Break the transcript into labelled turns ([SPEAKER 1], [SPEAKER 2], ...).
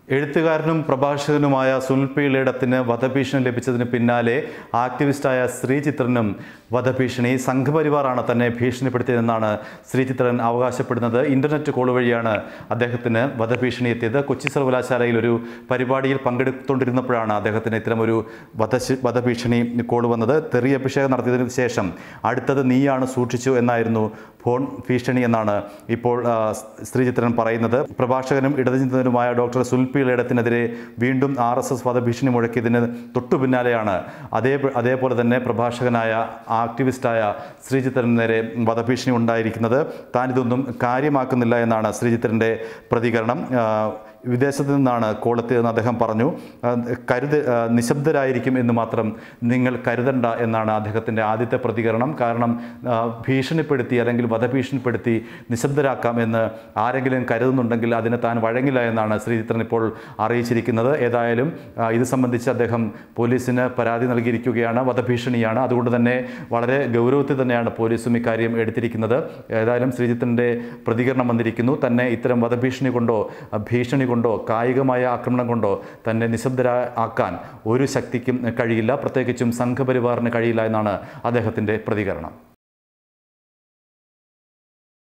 [SPEAKER 1] എഴുത്തുകാരനും പ്രഭാഷകനുമായ സുൽപി ഇളയിടത്തിന് വധഭീഷണി ലഭിച്ചതിന് പിന്നാലെ ആക്ടിവിസ്റ്റായ ശ്രീചിത്രനും വധഭീഷണി സംഘപരിവാറാണ് തന്നെ ഭീഷണിപ്പെടുത്തിയതെന്നാണ് ശ്രീചിത്രൻ അവകാശപ്പെടുന്നത് ഇന്റർനെറ്റ് കോൾ വഴിയാണ് അദ്ദേഹത്തിന് വധഭീഷണി എത്തിയത് കൊച്ചി സർവകലാശാലയിൽ ഒരു പരിപാടിയിൽ പങ്കെടുത്തുകൊണ്ടിരുന്നപ്പോഴാണ് അദ്ദേഹത്തിന് ഇത്തരമൊരു വധശി വധഭീഷണി കോൾ വന്നത് തെറി അഭിഷേകം നടത്തിയതിനു ശേഷം അടുത്തത് നീയാണ് സൂക്ഷിച്ചു എന്നായിരുന്നു ഫോൺ ഭീഷണി എന്നാണ് ഇപ്പോൾ ആ, ശ്രീചിത്രൻ പറയുന്നത് പ്രഭാഷകനും ഇടതുചിന്തകനുമായ ഡോക്ടർ സുൽപി ഇളയിടത്തിനെതിരെ വീണ്ടും ആർ എസ് എസ് വധഭീഷണി മുഴക്കിയതിന് തൊട്ടു പിന്നാലെയാണ് അതേ അതേപോലെ തന്നെ പ്രഭാഷകനായ ആക്ടിവിസ്റ്റായ ശ്രീചിത്രന് നേരെ വധഭീഷണി ഉണ്ടായിരിക്കുന്നത് താനിതൊന്നും കാര്യമാക്കുന്നില്ല എന്നാണ് ശ്രീചിത്രൻ്റെ പ്രതികരണം ആ, വിദേശത്ത് നിന്നാണ് കോളെത്തിയതെന്ന് അദ്ദേഹം പറഞ്ഞു ആ, കരുത ആ, നിശബ്ദരായിരിക്കും എന്ന് മാത്രം നിങ്ങൾ കരുതണ്ട എന്നാണ് അദ്ദേഹത്തിൻ്റെ ആദ്യത്തെ പ്രതികരണം കാരണം ആ, ഭീഷണിപ്പെടുത്തി അല്ലെങ്കിൽ വധഭീഷണിപ്പെടുത്തി നിശബ്ദരാക്കാം എന്ന് ആരെങ്കിലും കരുതുന്നുണ്ടെങ്കിൽ അതിന് താൻ വഴങ്ങില്ല എന്നാണ് ശ്രീചിത്രൻ ഇപ്പോൾ അറിയിച്ചിരിക്കുന്നത് ഏതായാലും ആ, ഇത് സംബന്ധിച്ച് അദ്ദേഹം പോലീസിന് പരാതി നൽകിയിരിക്കുകയാണ് വധഭീഷണിയാണ് അതുകൊണ്ട് തന്നെ വളരെ ഗൗരവത്തിൽ തന്നെയാണ് പോലീസും ഇക്കാര്യം എടുത്തിരിക്കുന്നത് ഏതായാലും ശ്രീജിത്തിൻ്റെ പ്രതികരണം വന്നിരിക്കുന്നു തന്നെ ഇത്തരം വധഭീഷണി കൊണ്ടോ ആ, ഭീഷണി കൊണ്ടോ കായികമായ ആക്രമണം കൊണ്ടോ തന്നെ നിശബ്ദരാക്കാൻ ഒരു ശക്തിക്കും കഴിയില്ല പ്രത്യേകിച്ചും സംഘപരിവാറിന് കഴിയില്ല എന്നാണ് അദ്ദേഹത്തിൻ്റെ പ്രതികരണം